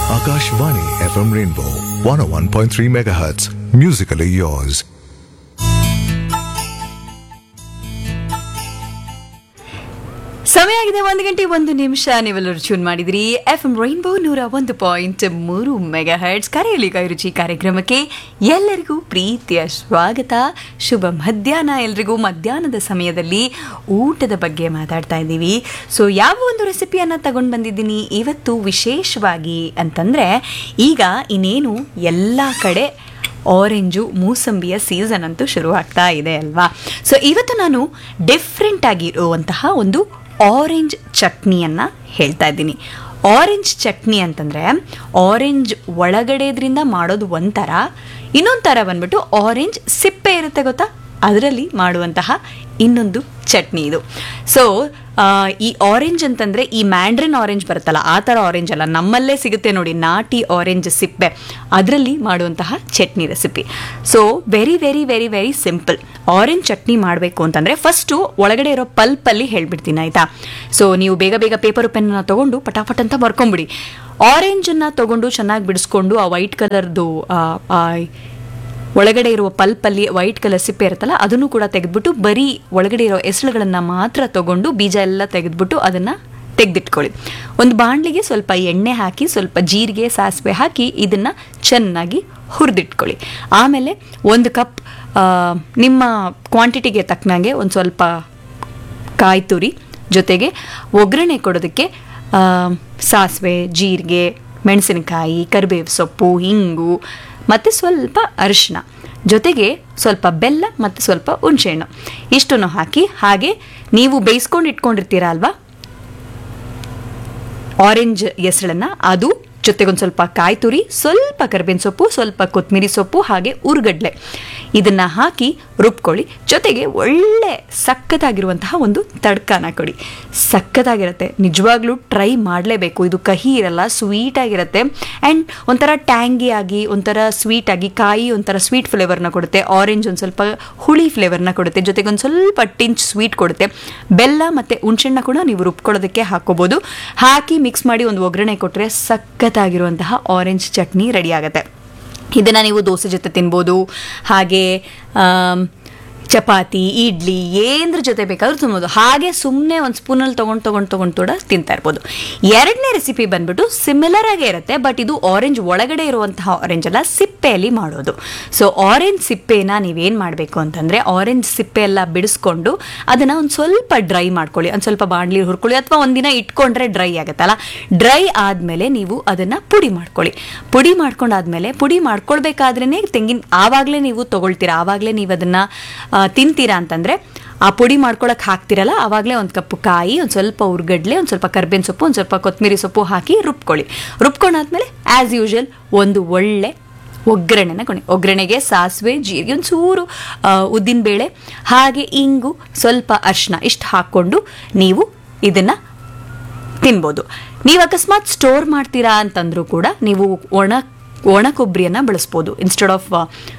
Akashvani FM Rainbow 101.3 MHz. Musically yours. ಸಮಯ ಆಗಿದೆ ಒಂದು ಗಂಟೆ ಒಂದು ನಿಮಿಷ ನೀವೆಲ್ಲರೂ ಟ್ಯೂನ್ ಮಾಡಿದ್ರಿ ಎಫ್ ಎಂ ರೈನ್ಬೋ ನೂರ ಒಂದು ಪಾಯಿಂಟ್ ಮೂರು ಮೆಗಾ ಹರ್ಟ್ಸ್ ಕರೆಯಲಿ ಕೈರುಚಿ ಕಾರ್ಯಕ್ರಮಕ್ಕೆ ಎಲ್ಲರಿಗೂ ಪ್ರೀತಿಯ ಸ್ವಾಗತ ಶುಭ ಮಧ್ಯಾಹ್ನ ಎಲ್ರಿಗೂ ಮಧ್ಯಾಹ್ನದ ಸಮಯದಲ್ಲಿ ಊಟದ ಬಗ್ಗೆ ಮಾತಾಡ್ತಾ ಇದ್ದೀವಿ ಸೊ ಯಾವ ಒಂದು ರೆಸಿಪಿಯನ್ನು ತಗೊಂಡು ಬಂದಿದ್ದೀನಿ ಇವತ್ತು ವಿಶೇಷವಾಗಿ ಅಂತಂದರೆ ಈಗ ಇನ್ನೇನು ಎಲ್ಲ ಕಡೆ ಆರೆಂಜು ಮೂಸಂಬಿಯ ಸೀಸನ್ ಅಂತೂ ಶುರುವಾಗ್ತಾ ಇದೆ ಅಲ್ವಾ ಸೊ ಇವತ್ತು ನಾನು ಡಿಫ್ರೆಂಟ್ ಆಗಿರುವಂತಹ ಒಂದು ಆರೆಂಜ್ ಚಟ್ನಿಯನ್ನು ಹೇಳ್ತಾ ಇದ್ದೀನಿ ಆರೆಂಜ್ ಚಟ್ನಿ ಅಂತಂದರೆ ಆರೆಂಜ್ ಒಳಗಡೆದ್ರಿಂದ ಮಾಡೋದು ಒಂಥರ ಇನ್ನೊಂದು ಥರ ಬಂದ್ಬಿಟ್ಟು ಆರೆಂಜ್ ಸಿಪ್ಪೆ ಇರುತ್ತೆ ಗೊತ್ತಾ ಅದರಲ್ಲಿ ಮಾಡುವಂತಹ ಇನ್ನೊಂದು ಚಟ್ನಿ ಇದು ಸೊ ಈ ಆರೆಂಜ್ ಅಂತಂದರೆ ಈ ಮ್ಯಾಂಡ್ರಿನ್ ಆರೆಂಜ್ ಬರುತ್ತಲ್ಲ ಆ ಥರ ಆರೆಂಜ್ ಅಲ್ಲ ನಮ್ಮಲ್ಲೇ ಸಿಗುತ್ತೆ ನೋಡಿ ನಾಟಿ ಆರೆಂಜ್ ಸಿಪ್ಪೆ ಅದರಲ್ಲಿ ಮಾಡುವಂತಹ chutney recipe so very very very very simple orange chutney ಮಾಡಬೇಕು ಅಂತಂದರೆ ಫಸ್ಟು ಒಳಗಡೆ ಇರೋ ಪಲ್ಪಲ್ಲಿ ಹೇಳ್ಬಿಡ್ತೀನಿ ಆಯಿತಾ ಸೊ ನೀವು ಬೇಗ ಬೇಗ ಪೇಪರ್ ಪೆನ್ನ ತೊಗೊಂಡು ಪಟಾಪಟ್ ಅಂತ ಬರ್ಕೊಂಬಿಡಿ ಆರೆಂಜನ್ನು ತೊಗೊಂಡು ಚೆನ್ನಾಗಿ ಬಿಡಿಸ್ಕೊಂಡು ಆ ವೈಟ್ ಕಲರ್ದು ಒಳಗಡೆ ಇರುವ ಪಲ್ಪಲ್ಲಿ ವೈಟ್ ಕಲರ್ ಸಿಪ್ಪೆ ಇರುತ್ತಲ್ಲ ಅದನ್ನು ಕೂಡ ತೆಗೆದ್ಬಿಟ್ಟು ಬರೀ ಒಳಗಡೆ ಇರೋ ಎಸಳುಗಳನ್ನು ಮಾತ್ರ ತಗೊಂಡು ಬೀಜ ಎಲ್ಲ ತೆಗೆದ್ಬಿಟ್ಟು ಅದನ್ನು ತೆಗೆದಿಟ್ಕೊಳ್ಳಿ ಒಂದು ಬಾಣಲಿಗೆ ಸ್ವಲ್ಪ ಎಣ್ಣೆ ಹಾಕಿ ಸ್ವಲ್ಪ ಜೀರಿಗೆ ಸಾಸಿವೆ ಹಾಕಿ ಇದನ್ನು ಚೆನ್ನಾಗಿ ಹುರಿದಿಟ್ಕೊಳ್ಳಿ ಆಮೇಲೆ ಒಂದು ಕಪ್ ನಿಮ್ಮ ಕ್ವಾಂಟಿಟಿಗೆ ತಕ್ಕನಾಗೆ ಒಂದು ಸ್ವಲ್ಪ ಕಾಯಿ ತುರಿ ಜೊತೆಗೆ ಒಗ್ಗರಣೆ ಕೊಡೋದಕ್ಕೆ ಸಾಸಿವೆ ಜೀರಿಗೆ ಮೆಣಸಿನಕಾಯಿ ಕರಿಬೇವು ಸೊಪ್ಪು ಹಿಂಗು ಮತ್ತು ಸ್ವಲ್ಪ ಅರಿಶಿನ ಜೊತೆಗೆ ಸ್ವಲ್ಪ ಬೆಲ್ಲ ಮತ್ತು ಸ್ವಲ್ಪ ಹುಣಸೆಹಣ್ಣು ಇಷ್ಟನ್ನು ಹಾಕಿ ಹಾಗೆ ನೀವು ಬೇಯಿಸ್ಕೊಂಡು ಇಟ್ಕೊಂಡಿರ್ತೀರ ಅಲ್ವಾ ಆರೆಂಜ್ ಎಸಳನ್ನು ಅದು ಜೊತೆಗೊಂದು ಸ್ವಲ್ಪ ಕಾಯಿ ತುರಿ ಸ್ವಲ್ಪ ಕರಿಬೇವಿನ ಸೊಪ್ಪು ಸ್ವಲ್ಪ ಕೊತ್ತಂಬರಿ ಸೊಪ್ಪು ಹಾಗೆ ಉರ್ಗಡ್ಲೆ ಇದನ್ನು ಹಾಕಿ ರುಬ್ಕೊಳ್ಳಿ ಜೊತೆಗೆ ಒಳ್ಳೆ ಸಖತ್ತಾಗಿರುವಂತಹ ಒಂದು ತಡ್ಕಾನ ಕೊಡಿ ಸಖತ್ತಾಗಿರುತ್ತೆ ನಿಜವಾಗ್ಲೂ ಟ್ರೈ ಮಾಡಲೇಬೇಕು ಇದು ಕಹಿ ಇರಲ್ಲ ಸ್ವೀಟಾಗಿರುತ್ತೆ ಆ್ಯಂಡ್ ಒಂಥರ ಟ್ಯಾಂಗಿ ಆಗಿ ಒಂಥರ ಸ್ವೀಟಾಗಿ ಕಾಯಿ ಒಂಥರ ಸ್ವೀಟ್ ಫ್ಲೇವರ್ನ ಕೊಡುತ್ತೆ ಆರೆಂಜ್ ಒಂದು ಸ್ವಲ್ಪ ಹುಳಿ ಫ್ಲೇವರ್ನ ಕೊಡುತ್ತೆ ಜೊತೆಗೆ ಒಂದು ಸ್ವಲ್ಪ ಟಿಂಚ್ ಸ್ವೀಟ್ ಕೊಡುತ್ತೆ ಬೆಲ್ಲ ಮತ್ತು ಹುಣ್ಸೆಣ್ಣ ಕೂಡ ನೀವು ರುಬ್ಕೊಳ್ಳೋದಕ್ಕೆ ಹಾಕೋಬೋದು ಹಾಕಿ ಮಿಕ್ಸ್ ಮಾಡಿ ಒಂದು ಒಗ್ಗರಣೆ ಕೊಟ್ಟರೆ ಸಖತ್ತಾಗಿರುವಂತಹ ಆರೆಂಜ್ ಚಟ್ನಿ ರೆಡಿ ಆಗುತ್ತೆ ಇದನ್ನು ನೀವು ದೋಸೆ ಜೊತೆ ತಿನ್ಬೋದು ಹಾಗೆ ಚಪಾತಿ ಇಡ್ಲಿ ಏನದ್ರ ಜೊತೆ ಬೇಕಾದ್ರೂ ತಿನ್ಬೋದು ಹಾಗೆ ಸುಮ್ಮನೆ ಒಂದು ಸ್ಪೂನಲ್ಲಿ ತೊಗೊಂಡು ತೊಗೊಂಡು ತೊಗೊಂಡು ಕೂಡ ತಿಂತಾ ಇರ್ಬೋದು ಎರಡನೇ ರೆಸಿಪಿ ಬಂದ್ಬಿಟ್ಟು ಸಿಮಿಲರ್ ಆಗೇ ಇರುತ್ತೆ ಬಟ್ ಇದು ಆರೆಂಜ್ ಒಳಗಡೆ ಇರುವಂತಹ ಆರೆಂಜ್ ಅಲ್ಲ ಸಿಪ್ಪೆಯಲ್ಲಿ ಮಾಡೋದು ಸೊ ಆರೆಂಜ್ ಸಿಪ್ಪೆನ ನೀವೇನು ಮಾಡಬೇಕು ಅಂತಂದರೆ ಆರೆಂಜ್ ಸಿಪ್ಪೆ ಎಲ್ಲ ಬಿಡಿಸ್ಕೊಂಡು ಅದನ್ನು ಒಂದು ಸ್ವಲ್ಪ ಡ್ರೈ ಮಾಡ್ಕೊಳ್ಳಿ ಒಂದು ಸ್ವಲ್ಪ ಬಾಣಲಿ ಹುರ್ಕೊಳ್ಳಿ ಅಥವಾ ಒಂದಿನ ಇಟ್ಕೊಂಡ್ರೆ ಡ್ರೈ ಆಗುತ್ತಲ್ಲ ಡ್ರೈ ಆದಮೇಲೆ ನೀವು ಅದನ್ನು ಪುಡಿ ಮಾಡ್ಕೊಳ್ಳಿ ಪುಡಿ ಮಾಡ್ಕೊಂಡಾದ್ಮೇಲೆ ಪುಡಿ ಮಾಡ್ಕೊಳ್ಬೇಕಾದ್ರೇ ತೆಂಗಿನ ಆವಾಗಲೇ ನೀವು ತೊಗೊಳ್ತೀರಾ ಆವಾಗಲೇ ನೀವು ಅದನ್ನು ತಿಂತೀರಾ ಅಂತಂದರೆ ಆ ಪುಡಿ ಮಾಡ್ಕೊಳಕ್ಕೆ ಹಾಕ್ತಿರಲ್ಲ ಆವಾಗಲೇ ಒಂದು ಕಪ್ಪು ಕಾಯಿ ಒಂದು ಸ್ವಲ್ಪ ಉರ್ಗಡ್ಲೆ ಒಂದು ಸ್ವಲ್ಪ ಕರ್ಬೇವಿನ ಸೊಪ್ಪು ಒಂದು ಸ್ವಲ್ಪ ಕೊತ್ತಂಬರಿ ಸೊಪ್ಪು ಹಾಕಿ ರುಬ್ಕೊಳ್ಳಿ ರುಬ್ಕೊಂಡಾದ್ಮೇಲೆ ಆ್ಯಸ್ ಯೂಶುವಲ್ ಒಂದು ಒಳ್ಳೆ ಒಗ್ಗರಣೆನ ಕೊಡಿ ಒಗ್ಗರಣೆಗೆ ಸಾಸಿವೆ ಜೀರಿಗೆ ಒಂದು ಚೂರು ಉದ್ದಿನಬೇಳೆ ಹಾಗೆ ಇಂಗು ಸ್ವಲ್ಪ ಅರ್ಶಿನ ಇಷ್ಟು ಹಾಕ್ಕೊಂಡು ನೀವು ಇದನ್ನು ತಿನ್ಬೋದು ನೀವು ಅಕಸ್ಮಾತ್ ಸ್ಟೋರ್ ಮಾಡ್ತೀರಾ ಅಂತಂದ್ರೂ ಕೂಡ ನೀವು ಒಣ ಒಣ ಕೊಬ್ಬರಿಯನ್ನು ಬಳಸ್ಬೋದು ಇನ್ಸ್ಟೆಡ್ ಆಫ್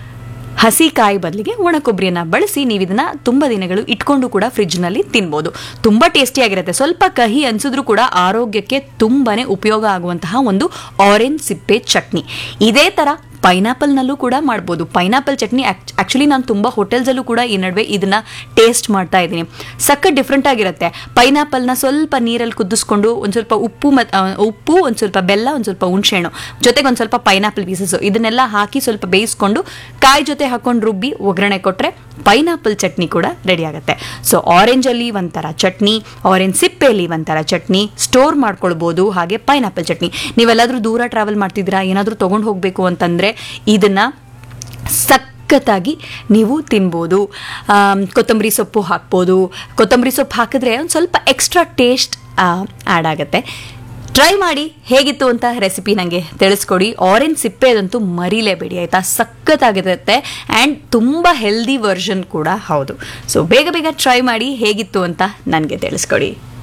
ಹಸಿ ಕಾಯಿ ಬದಲಿಗೆ ಒಣ ಕೊಬ್ಬರಿಯನ್ನು ಬಳಸಿ ನೀವು ಇದನ್ನು ತುಂಬ ದಿನಗಳು ಇಟ್ಕೊಂಡು ಕೂಡ ಫ್ರಿಜ್ನಲ್ಲಿ ತಿನ್ಬೋದು ತುಂಬ ಟೇಸ್ಟಿಯಾಗಿರುತ್ತೆ ಸ್ವಲ್ಪ ಕಹಿ ಅನಿಸಿದ್ರೂ ಕೂಡ ಆರೋಗ್ಯಕ್ಕೆ ತುಂಬಾ ಉಪಯೋಗ ಆಗುವಂತಹ ಒಂದು ಆರೆಂಜ್ ಸಿಪ್ಪೆ ಚಟ್ನಿ ಇದೇ ಥರ ಪೈನಾಪಲ್ನಲ್ಲೂ ಕೂಡ ಮಾಡ್ಬೋದು ಪೈನಾಪಲ್ ಚಟ್ನಿ ಆ್ಯಕ್ಚುಲಿ ನಾನು ತುಂಬ ಹೋಟೆಲ್ಸಲ್ಲೂ ಕೂಡ ಈ ನಡುವೆ ಇದನ್ನು ಟೇಸ್ಟ್ ಮಾಡ್ತಾ ಇದ್ದೀನಿ ಸಖತ್ ಡಿಫ್ರೆಂಟ್ ಆಗಿರುತ್ತೆ ಪೈನಾಪಲ್ನ ಸ್ವಲ್ಪ ನೀರಲ್ಲಿ ಕುದಿಸ್ಕೊಂಡು ಒಂದು ಸ್ವಲ್ಪ ಉಪ್ಪು ಮತ್ತು ಉಪ್ಪು ಒಂದು ಸ್ವಲ್ಪ ಬೆಲ್ಲ ಒಂದು ಸ್ವಲ್ಪ ಹುಣಸೆಹಣ್ಣು ಜೊತೆಗೆ ಒಂದು ಸ್ವಲ್ಪ ಪೈನಾಪಲ್ ಪೀಸಸ್ಸು ಇದನ್ನೆಲ್ಲ ಹಾಕಿ ಸ್ವಲ್ಪ ಬೇಯಿಸ್ಕೊಂಡು ಕಾಯಿ ಜೊತೆ ಹಾಕೊಂಡು ರುಬ್ಬಿ ಒಗ್ಗರಣೆ ಕೊಟ್ಟರೆ ಪೈನಾಪಲ್ ಚಟ್ನಿ ಕೂಡ ರೆಡಿ ಆಗುತ್ತೆ ಸೊ ಆರೆಂಜಲ್ಲಿ ಒಂಥರ ಚಟ್ನಿ ಆರೆಂಜ್ ಸಿಪ್ಪೆಯಲ್ಲಿ ಒಂಥರ ಚಟ್ನಿ ಸ್ಟೋರ್ ಮಾಡ್ಕೊಳ್ಬೋದು ಹಾಗೆ ಪೈನಾಪಲ್ ಚಟ್ನಿ ನೀವೆಲ್ಲಾದರೂ ದೂರ ಟ್ರಾವೆಲ್ ಮಾಡ್ತಿದ್ದೀರಾ ಏನಾದರೂ ತೊಗೊಂಡು ಹೋಗಬೇಕು ಅಂತಂದರೆ ಇದನ್ನು ಸಖತ್ತಾಗಿ ನೀವು ತಿನ್ಬೋದು ಕೊತ್ತಂಬರಿ ಸೊಪ್ಪು ಹಾಕ್ಬೋದು ಕೊತ್ತಂಬರಿ ಸೊಪ್ಪು ಹಾಕಿದ್ರೆ ಒಂದು ಸ್ವಲ್ಪ ಎಕ್ಸ್ಟ್ರಾ ಟೇಸ್ಟ್ ಆ್ಯಡ್ ಆಗುತ್ತೆ ಟ್ರೈ ಮಾಡಿ ಹೇಗಿತ್ತು ಅಂತ ರೆಸಿಪಿ ನನಗೆ ತಿಳಿಸ್ಕೊಡಿ ಆರೆಂಜ್ ಸಿಪ್ಪೆದಂತೂ ಮರಿಲೇಬೇಡಿ ಆಯಿತಾ ಸಖತ್ತಾಗಿರುತ್ತೆ ಆ್ಯಂಡ್ ತುಂಬ ಹೆಲ್ದಿ ವರ್ಷನ್ ಕೂಡ ಹೌದು ಸೊ ಬೇಗ ಬೇಗ ಟ್ರೈ ಮಾಡಿ ಹೇಗಿತ್ತು ಅಂತ ನನಗೆ ತಿಳಿಸ್ಕೊಡಿ